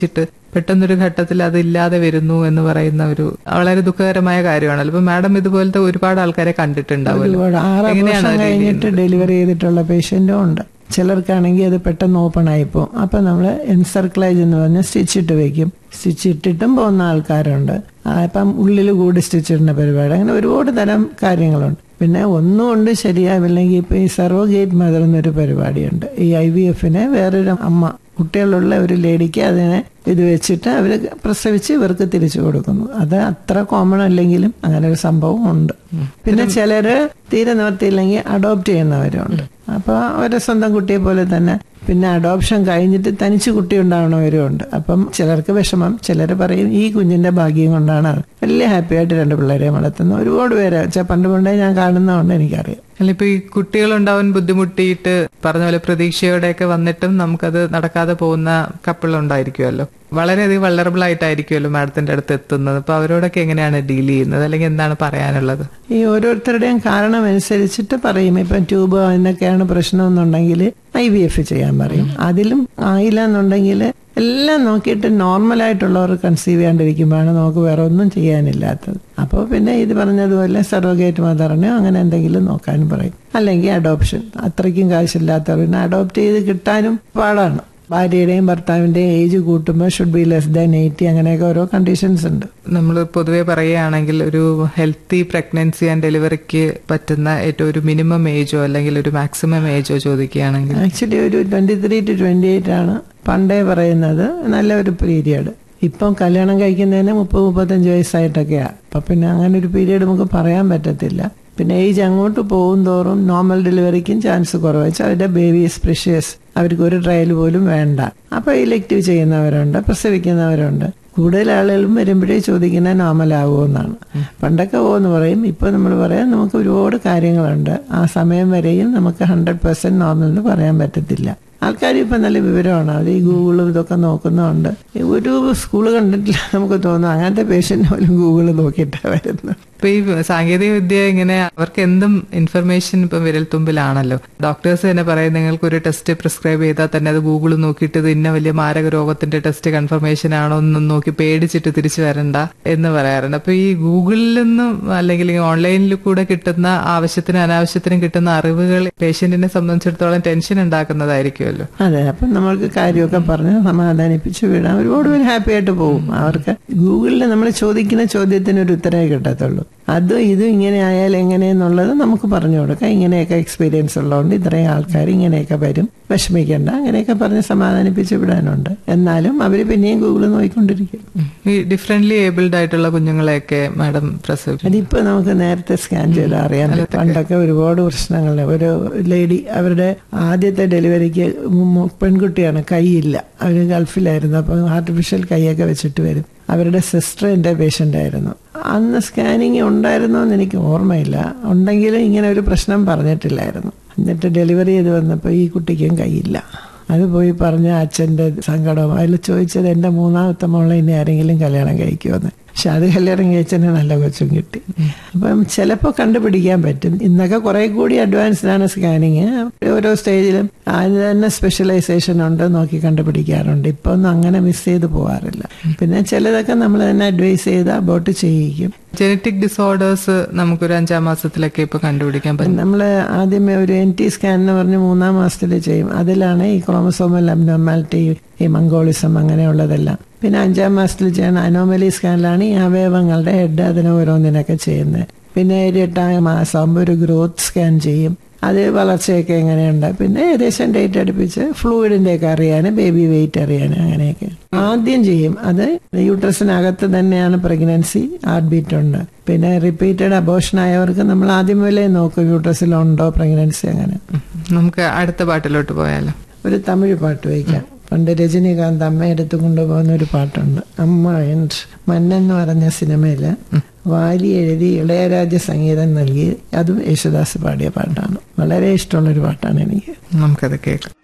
ിട്ട് പെട്ടെന്നൊരു ഘട്ടത്തിൽ അത് ഇല്ലാതെ വരുന്നു എന്ന് പറയുന്ന ഒരു വളരെ ദുഃഖകരമായ കാര്യമാണല്ലോ ഇപ്പൊ മാഡം ഇതുപോലത്തെ ഒരുപാട് ആൾക്കാരെ കണ്ടിട്ടുണ്ടാവുമല്ലോ ഒരുപാട് ആറ് എങ്ങനെയാണ് വർഷം അത് കഴിഞ്ഞിട്ട് ഡെലിവറി ചെയ്തിട്ടുള്ള പേഷ്യന്റും ഉണ്ട് ചിലർക്കാണെങ്കിൽ അത് പെട്ടെന്ന് ഓപ്പൺ ആയിപ്പോ അപ്പൊ നമ്മൾ എൻസർക്ലൈസ് എന്ന് പറഞ്ഞ സ്റ്റിച്ച് ഇട്ട് വെക്കും സ്റ്റിച്ച് ഇട്ടിട്ടും പോകുന്ന ആൾക്കാരുണ്ട് ആ, ഇപ്പം ഉള്ളിൽ കൂടി സ്റ്റിച്ച് ഇടുന്ന പരിപാടി അങ്ങനെ ഒരുപാട് തരം കാര്യങ്ങളുണ്ട് പിന്നെ ഒന്നും കൊണ്ട് ശരിയാവില്ലെങ്കിൽ ഇപ്പൊ ഈ സർവോഗേറ്റ് മദർ എന്നൊരു പരിപാടിയുണ്ട് ഈ ഐ വി എഫിനെ വേറൊരു അമ്മ കുട്ടികളുള്ള ഒരു ലേഡിക്ക് അതിനെ ഇത് വെച്ചിട്ട് അവർ പ്രസവിച്ച് ഇവർക്ക് തിരിച്ചു കൊടുക്കുന്നു അത് അത്ര കോമൺ അല്ലെങ്കിലും അങ്ങനെ ഒരു സംഭവം ഉണ്ട് പിന്നെ ചിലര് തീരെ നിവർത്തിയില്ലെങ്കിൽ അഡോപ്റ്റ് ചെയ്യുന്നവരുണ്ട് അപ്പൊ അവരെ സ്വന്തം കുട്ടിയെ പോലെ തന്നെ പിന്നെ അഡോപ്ഷൻ കഴിഞ്ഞിട്ട് തനിച്ച് കുട്ടി ഉണ്ടാവണവരും ഉണ്ട് അപ്പം ചിലർക്ക് വിഷമം ചിലർ പറയും ഈ കുഞ്ഞിന്റെ ഭാഗ്യം കൊണ്ടാണ് അത്. വലിയ ഹാപ്പി ആയിട്ട് രണ്ട് പിള്ളേരെ വളർത്തുന്ന ഒരുപാട് പേര് വെച്ചാൽ പണ്ട് പണ്ടേ ഞാൻ കാണുന്നതുകൊണ്ട് എനിക്കറിയാം അല്ല ഇപ്പൊ ഈ കുട്ടികളുണ്ടാവാൻ ബുദ്ധിമുട്ടിയിട്ട് പറഞ്ഞ പോലെ പ്രതീക്ഷയോടെയൊക്കെ വന്നിട്ടും നമുക്കത് നടക്കാതെ പോകുന്ന കപ്പിൾ ഉണ്ടായിരിക്കുമല്ലോ വളരെയധികം വള്ളറബിൾ ആയിട്ടായിരിക്കുമല്ലോ മാഡത്തിന്റെ അടുത്ത് എത്തുന്നത് അപ്പൊ അവരോടൊക്കെ എങ്ങനെയാണ് ഡീൽ ചെയ്യുന്നത് അല്ലെങ്കിൽ എന്താണ് പറയാനുള്ളത് ഈ ഓരോരുത്തരുടെയും കാരണം അനുസരിച്ചിട്ട് പറയും ഇപ്പൊ ട്യൂബ് എന്നൊക്കെയാണ് പ്രശ്നം എന്നുണ്ടെങ്കിൽ ഐ വി എഫ് ചെയ്യാൻ പറയും അതിലും ആയില്ല എന്നുണ്ടെങ്കിൽ എല്ലാം നോക്കിയിട്ട് നോർമൽ ആയിട്ടുള്ളവർ കൺസീവ് ചെയ്യാണ്ടിരിക്കുമ്പോഴാണ് നമുക്ക് വേറെ ഒന്നും ചെയ്യാനില്ലാത്തത് അപ്പോൾ പിന്നെ ഇത് പറഞ്ഞതുപോലെ സർവഗേറ്റ് മദറിനെയോ അങ്ങനെ എന്തെങ്കിലും നോക്കാനും പറയും അല്ലെങ്കിൽ അഡോപ്ഷൻ അത്രയ്ക്കും കാശില്ലാത്തവരിനെ അഡോപ്റ്റ് ചെയ്ത് കിട്ടാനും പാടാണ് ഭാര്യയുടെയും ഭർത്താവിന്റെയും ഏജ് കൂട്ടുമ്പോൾ should be less than eighty അങ്ങനെയൊക്കെ ഓരോ കണ്ടീഷൻസ് ഉണ്ട് നമ്മൾ പൊതുവെ പറയുകയാണെങ്കിൽ ഒരു ഹെൽത്തി പ്രഗ്നൻസി ആൻഡ് ഡെലിവറിക്ക് പറ്റുന്ന ഏറ്റവും ഒരു മിനിമം ഏജോ അല്ലെങ്കിൽ ഒരു മാക്സിമം ഏജോ ചോദിക്കുകയാണെങ്കിൽ ആക്ച്വലി ഒരു twenty three to twenty eight ആണ് പണ്ടേ പറയുന്നത് നല്ല ഒരു പീരിയഡ് ഇപ്പം കല്യാണം കഴിക്കുന്നതിന് മുപ്പത് മുപ്പത്തഞ്ച് വയസ്സായിട്ടൊക്കെയാ അപ്പൊ പിന്നെ അങ്ങനെ ഒരു പീരിയഡ് നമുക്ക് പറയാൻ പറ്റത്തില്ല പിന്നെ ഏജ് അങ്ങോട്ട് പോകും തോറും നോർമൽ ഡെലിവറിക്കും ചാൻസ് കുറവ് വെച്ചാൽ അവരുടെ ബേബി ഈസ് പ്രിഷ്യസ് അവർക്ക് ഒരു ട്രയൽ പോലും വേണ്ട അപ്പൊ ഇലക്റ്റീവ് ചെയ്യുന്നവരുണ്ട് പ്രസവിക്കുന്നവരുണ്ട് കൂടുതൽ ആളുകളും വരുമ്പോഴേ ചോദിക്കുന്നത് നോർമൽ ആവുമെന്നാണ് പണ്ടൊക്കെ ഓന്ന് പറയും ഇപ്പൊ നമ്മൾ പറയാം നമുക്ക് ഒരുപാട് കാര്യങ്ങളുണ്ട് ആ സമയം വരെയും നമുക്ക് ഹൺഡ്രഡ് പെർസെന്റ് നോർമൽ എന്ന് പറയാൻ പറ്റത്തില്ല ആൾക്കാർ ഇപ്പൊ നല്ല വിവരമാണ് അവർ ഈ ഗൂഗിളും ഇതൊക്കെ നോക്കുന്നുണ്ട് ഒരു സ്കൂള് കണ്ടിട്ടില്ല നമുക്ക് തോന്നും അങ്ങനത്തെ പേഷ്യന്റ് പോലും ഗൂഗിള് നോക്കിയിട്ടാ വരുന്നത് ഇപ്പൊ ഈ സാങ്കേതിക വിദ്യ ഇങ്ങനെ അവർക്ക് എന്തും ഇൻഫർമേഷൻ ഇപ്പൊ വിരൽത്തുമ്പിലാണല്ലോ ഡോക്ടേഴ്സ് തന്നെ പറയും നിങ്ങൾക്ക് ഒരു ടെസ്റ്റ് പ്രിസ്ക്രൈബ് ചെയ്താൽ തന്നെ അത് ഗൂഗിൾ നോക്കിയിട്ട് ഇത് ഇന്ന വലിയ മാരക രോഗത്തിന്റെ ടെസ്റ്റ് കൺഫർമേഷൻ ആണോ എന്നും നോക്കി പേടിച്ചിട്ട് തിരിച്ചു വരണ്ട എന്ന് പറയാറുണ്ട് അപ്പൊ ഈ ഗൂഗിളിൽ നിന്നും അല്ലെങ്കിൽ ഈ ഓൺലൈനിൽ കൂടെ കിട്ടുന്ന ആവശ്യത്തിനും അനാവശ്യത്തിനും കിട്ടുന്ന അറിവുകൾ പേഷ്യന്റിനെ സംബന്ധിച്ചിടത്തോളം ടെൻഷൻ ഉണ്ടാക്കുന്നതായിരിക്കുമല്ലോ അതെ അപ്പം നമ്മൾക്ക് കാര്യമൊക്കെ പറഞ്ഞ് സമാധാനിപ്പിച്ച് വിടാം ഒരുപാട് പേര് ഹാപ്പി ആയിട്ട് പോകും അവർക്ക് ഗൂഗിളിൽ നമ്മൾ ചോദിക്കുന്ന ചോദ്യത്തിന് ഒരു ഉത്തരവേ കിട്ടത്തുള്ളൂ അതും ഇതും ഇങ്ങനെ ആയാൽ എങ്ങനെയെന്നുള്ളത് നമുക്ക് പറഞ്ഞു കൊടുക്കാം ഇങ്ങനെയൊക്കെ എക്സ്പീരിയൻസ് ഉള്ളതുകൊണ്ട് ഇത്രയും ആൾക്കാർ ഇങ്ങനെയൊക്കെ വരും വിഷമിക്കേണ്ട അങ്ങനെയൊക്കെ പറഞ്ഞ് സമാധാനിപ്പിച്ച് വിടാനുണ്ട് എന്നാലും അവർ പിന്നെയും ഗൂഗിൾ നോക്കിക്കൊണ്ടിരിക്കും ഈ ഡിഫറെന്റ്ലി ഏബിൾഡ് ആയിട്ടുള്ള കുഞ്ഞുങ്ങളെയൊക്കെ മാഡം പ്രസവിച്ചു അതിപ്പോ നമുക്ക് നേരത്തെ സ്കാൻ ചെയ്ത് അറിയാൻ പറ്റും പണ്ടൊക്കെ ഒരുപാട് പ്രശ്നങ്ങൾ ഒരു ലേഡി അവരുടെ ആദ്യത്തെ ഡെലിവറിക്ക് മു- പെൺകുട്ടിയാണ് കൈയില്ല അവര് ഗൾഫിലായിരുന്നു അപ്പൊ ആർട്ടിഫിഷ്യൽ കൈയൊക്കെ വെച്ചിട്ട് വരും അവരുടെ സിസ്റ്റർ എന്റെ പേഷ്യന്റ് ആയിരുന്നു അന്ന് സ്കാനിങ് ഉണ്ടായിരുന്നോ എന്ന് എനിക്ക് ഓർമ്മയില്ല ഉണ്ടെങ്കിലും ഇങ്ങനെ ഒരു പ്രശ്നം പറഞ്ഞിട്ടില്ലായിരുന്നു എന്നിട്ട് ഡെലിവറി ചെയ്ത് വന്നപ്പോൾ ഈ കുട്ടിക്കും കൈയില്ല അത് പോയി പറഞ്ഞ അച്ഛന്റെ സങ്കടം അതിൽ ചോദിച്ചത് എന്റെ മൂന്നാമത്തെ മോളെ ഇനി ആരെങ്കിലും കല്യാണം കഴിക്കുമെന്ന് പക്ഷെ അത് കല്യാണം കഴിച്ചതിന് നല്ല കൊച്ചും കിട്ടി അപ്പം ചിലപ്പോൾ കണ്ടുപിടിക്കാൻ പറ്റും ഇന്നൊക്കെ കുറെ കൂടി അഡ്വാൻസ്ഡ് ആണ് സ്കാനിങ് ഓരോ സ്റ്റേജിലും അതിന് തന്നെ സ്പെഷ്യലൈസേഷൻ ഉണ്ട് നോക്കി കണ്ടുപിടിക്കാറുണ്ട് ഇപ്പൊ ഒന്നും അങ്ങനെ മിസ് ചെയ്ത് പോകാറില്ല പിന്നെ ചിലതൊക്കെ നമ്മൾ തന്നെ അഡ്വൈസ് ചെയ്ത് അബോട്ട് ചെയ്യിക്കും ജനറ്റിക് ഡിസോർഡേഴ്സ് നമുക്കൊരു അഞ്ചാം മാസത്തിലൊക്കെ ഇപ്പൊ കണ്ടുപിടിക്കാൻ പറ്റും നമ്മൾ ആദ്യമേ ഒരു എൻ ടി സ്കാൻ എന്ന് പറഞ്ഞ് മൂന്നാം മാസത്തിൽ ചെയ്യും അതിലാണ് ഈ ക്രോമസോമൽ അബ്നോർമാലിറ്റി ഈ മംഗോളിസം അങ്ങനെയുള്ളതെല്ലാം പിന്നെ അഞ്ചാം മാസത്തിൽ ചെയ്യുന്ന അനോമലി സ്കാനിലാണ് ഈ അവയവങ്ങളുടെ ഹെഡ് അതിന് ഓരോന്നിനൊക്കെ ചെയ്യുന്നത് പിന്നെ ഒരു എട്ടാം മാസമാകുമ്പോൾ ഒരു ഗ്രോത്ത് സ്കാൻ ചെയ്യും അത് വളർച്ചയൊക്കെ എങ്ങനെയുണ്ട് പിന്നെ ഏകദേശം ഡേറ്റ് അടുപ്പിച്ച് ഫ്ലൂയിഡിന്റെ ഒക്കെ അറിയാൻ ബേബി വെയിറ്റ് അറിയാൻ അങ്ങനെയൊക്കെ ആദ്യം ചെയ്യും അത് യൂട്രസിനകത്ത് തന്നെയാണ് പ്രഗ്നൻസി ഹാർട്ട് ബീറ്റ് ഉണ്ട് പിന്നെ റിപ്പീറ്റഡ് അബോഷൻ ആയവർക്ക് നമ്മൾ ആദ്യം മുതലേ നോക്കും യൂട്രസിലുണ്ടോ പ്രഗ്നൻസി അങ്ങനെ നമുക്ക് അടുത്ത പാട്ടിലോട്ട് പോയാലോ ഒരു തമിഴ് പാട്ട് വയ്ക്കാം പണ്ട് രജനീകാന്ത് അമ്മ എടുത്തു കൊണ്ടുപോകുന്ന ഒരു പാട്ടുണ്ട് അമ്മ ആൻഡ് മന്നെന്ന് പറഞ്ഞ സിനിമയില് വാരി എഴുതി ഇളയരാജ സംഗീതം നൽകി അതും യേശുദാസ് പാടിയ പാട്ടാണ് വളരെ ഇഷ്ടമുള്ള ഒരു പാട്ടാണ് എനിക്ക് നമുക്കത് കേൾക്കാം